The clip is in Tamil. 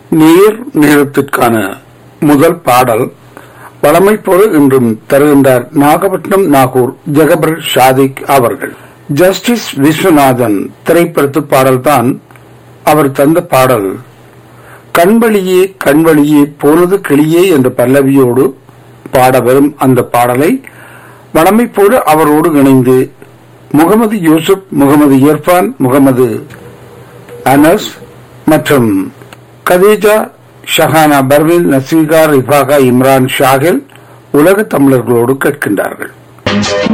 நீர் நேரத்திற்கான முதல் பாடல் வளமை போல இன்றும் தருகின்றார் நாகப்பட்டினம் நாகூர் ஜெகபர் ஷாதிக் அவர்கள் ஜஸ்டிஸ் விஸ்வநாதன் திரைப்படத்து பாடல்தான் அவர் தந்த பாடல் கண்வழியே கண்வழியே போனது கிளியே என்ற பல்லவியோடு பாட வரும் அந்த பாடலை வளமை போல அவரோடு இணைந்து முகமது யூசுப் முகமது இர்ஃபான் முகமது அனஸ் மற்றும் கதீஜா ஷஹானா பர்வீன் நசீகா ரிஃபாகா இம்ரான் ஷாகில் உலக தமிழர்களோடு கேட்கின்றார்கள்